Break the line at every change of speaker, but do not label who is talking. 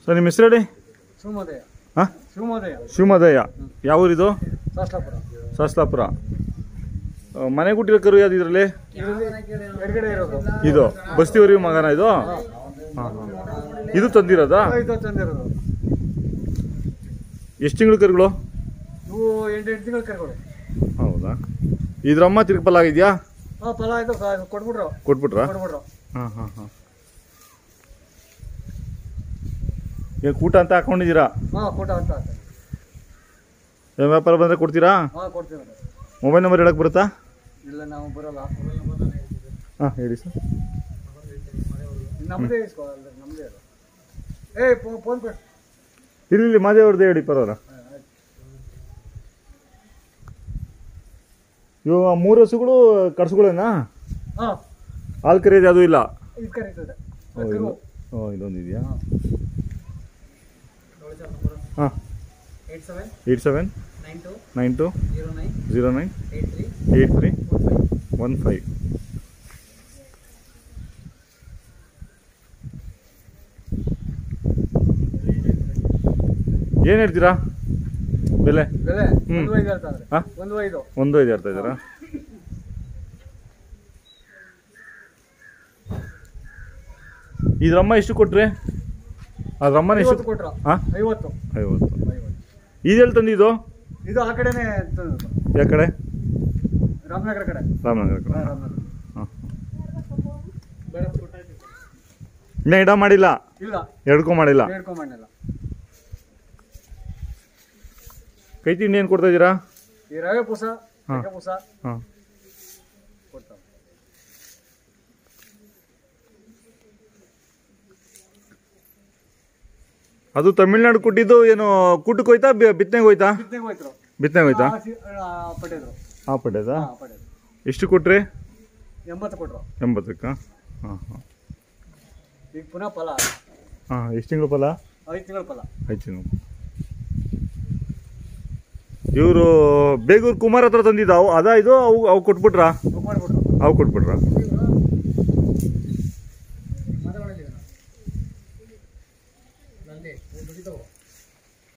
Sir ನಿಮ್ಮ ಹೆಸರು ಹೇಳಿ
ಶಿವಮೋದಯ
ಹಾಂ
ಶಿವಮೋದಯ
ಶಿವಮೊದಯ್ಯ ಯಾವ ಊರಿದು
ಶಾಸ್ತ್ರಾಪುರ
ಶಾಸ್ತಾಪುರ ಆ, ಮನೆ ಹುಟ್ಟಿರೋ ಕರು ಯಾವ್ದು ಇದರಲ್ಲಿ
ಇದರಲ್ಲಿ ಎಡಗಡೆ ಇರೋದು
ಇದು ಬಸ್ತಿವರೆಗೂ ಮಗನ ಇದು ಹಾಂ ಹಾಂ ಇದು ತಂದಿರೋದಾ
ಇದು ತಂದಿರೋದು
ಎಷ್ಟು ತಿಂಗಳು ಕರುಗಳು
ಇವು ಎಂಟು ಎಂಟು ತಿಂಗಳು ಕರ್ಗಳು
ಹೌದಾ ಇದ್ರಮ್ಮ ತಿರುಪಲ್ ಆಗಿದೆಯಾ
ಹಾಂ ಫಲ ಆಯ್ತು ಕ- ಕೊಟ್ಬಿಟ್ರು
ಕೊಟ್ಬಿಟ್ರಾ
ಕೊಟ್ಬಿಟ್ರು
ಹಾಂ ಹಾಂ ಹಾಂ ಏನು ಕೂಟ ಅಂತ ಹಾಕೊಂಡಿದ್ದೀರಾ
ಹಾಂ ಕೊಟ್ಟ ಅಂತ
ಏನ್ ವ್ಯಾಪಾರ ಬಂದರೆ ಕೊಡ್ತೀರಾ
ಹಾಂ ಕೊಡ್ತೀವಿ
ಮೊಬೈಲ್ ನಂಬರ್ ಹೇಳಕ್ಕೆ ಬರುತ್ತಾ
ಇಲ್ಲ ನಾವು ಬರೋಲ್ಲ
ಹಾಂ ಹೇಳಿ ಸರ್
ನಮ್ಮದೇ ಇಸ್ಕೊ ಅಲ್ಲ ನಮ್ಮದೇ ಅದು ಏಯ್ ಫೋನ್ ಫೋನ್ ಕೊಡು
ಇಲ್ಲಿ ಇಲ್ಲಿ ಮಾದೇವ್ರದ್ದು ಹೇಳಿ ಪರವಾಗಿಲ್ಲ
ಹಾಂ, ಆಯ್ತು.
ಇವು ಆ ಮೂರು ಹಸುಗಳು ಕಡ್ಸುಗಳೇನಾ
ಹಾಂ
ಹಾಲು ಕರಿಯೋದು ಯಾವುದೂ ಇಲ್ಲ
ಇದು ಕರೀತದೆ
ಓ ಇದು ಓ ಇದೊಂದು ಇದೆಯಾ
ಹಾಂ
ಹಾಂ
eight seven
eight seven
nine two
nine two
zero nine
zero nine
eight three
eight three
four five
one five ಏನು ಹೇಳ್ತೀರಾ ಬೆಲೆ
ಬೆಲೆ
ಹ್ಮ್.
ಒಂದು ಐದು ಹೇಳ್ತಾ ಇದ್ದಾರೆ
ಹಾ?
ಒಂದು ಐದು
ಒಂದು ಐದು ಹೇಳ್ತಾ ಇದ್ದೀರಾ ಇದ್ರಮ್ಮ ಎಷ್ಟು ಕೊಟ್ರಿ ಅದ್ರಮ್ಮನ ಎಷ್ಟು
ಐವತ್ತು ಕೊಟ್ರು
ಹಾಂ
ಐವತ್ತು
ಐವತ್ತು
ಐವತ್ತು
ಇದೆಲ್ಲಿ ತಂದಿದ್ದು
ಇದು ಆ ಕಡೆನೇ ತಂದದ್ದು.
ಯಾವ ಕಡೆ
ರಾಮನಗರ ಕಡೆ
ರಾಮನಗರ ಕಡೆ
ಹಾ, ರಾಮನಗರ
ಹಾಂ
ಬೇಡ
ಇನ್ನೂ ಇಡ ಮಾಡಿಲ್ಲ
ಇಲ್ಲ
ಎಡ್ಕೊ ಮಾಡಿಲ್ಲ
ಹೇಳ್ಕೊಂಬಣ್ಣಿಲ್ಲ
ಕೈ ತಿಂಡಿ ಏನು ಕೊಡ್ತಾ ಇದ್ದೀರಾ
ಈ ರವೆ ಪೂಸ
ಹಾ.
ಎಕ್ಕೆ ಪೂಸ
ಹಾಂ
ಕೊಡ್ತಾವೆ
ಅದು ತಮಿಳ್ನಾಡು ಕೊಟ್ಟಿದ್ದು ಏನು ಕೂಟಕ್ಕೆ ಹೋಯ್ತಾ ಬಿತ್ತನೆಗೆ ಹೋಯ್ತಾ
ಬಿತ್ತನೆಗೆ ಹೋಯ್ತರು
ಬಿತ್ತನೆಗೆ ಹೋಯ್ತಾ
ಪಡೆದ್ರು
ಹಾಂ ಪಡ್ಯದಾ
ಹಾ ಪಡೆದ್ರು
ಎಷ್ಟು ಕೊಟ್ರಿ
ಎಂಬತ್ತು ಕೊಟ್ರು
ಎಂಬತ್ತಕ್ಕ ಹಾಂ ಹಾಂ
ಈಗ ಪುನಃ ಫಲ
ಹಾಂ ಎಷ್ಟು ತಿಂಗಳು ಫಲ
ಐದು ತಿಂಗಳ ಫಲ
ಐದು ತಿಂಗಳು ಇವರು ಬೇಗೂರು ಕುಮಾರ್ ಹತ್ರ ತಂದಿದ್ದ ಅವು ಅದಾ ಇದು ಅವು ಅವು ಕೊಟ್ಬಿಟ್ರಾ
ಬುಕ್ ಮಾಡಿಬಿಟ್ರು
ಅವು ಕೊಟ್ಬಿಟ್ರಾ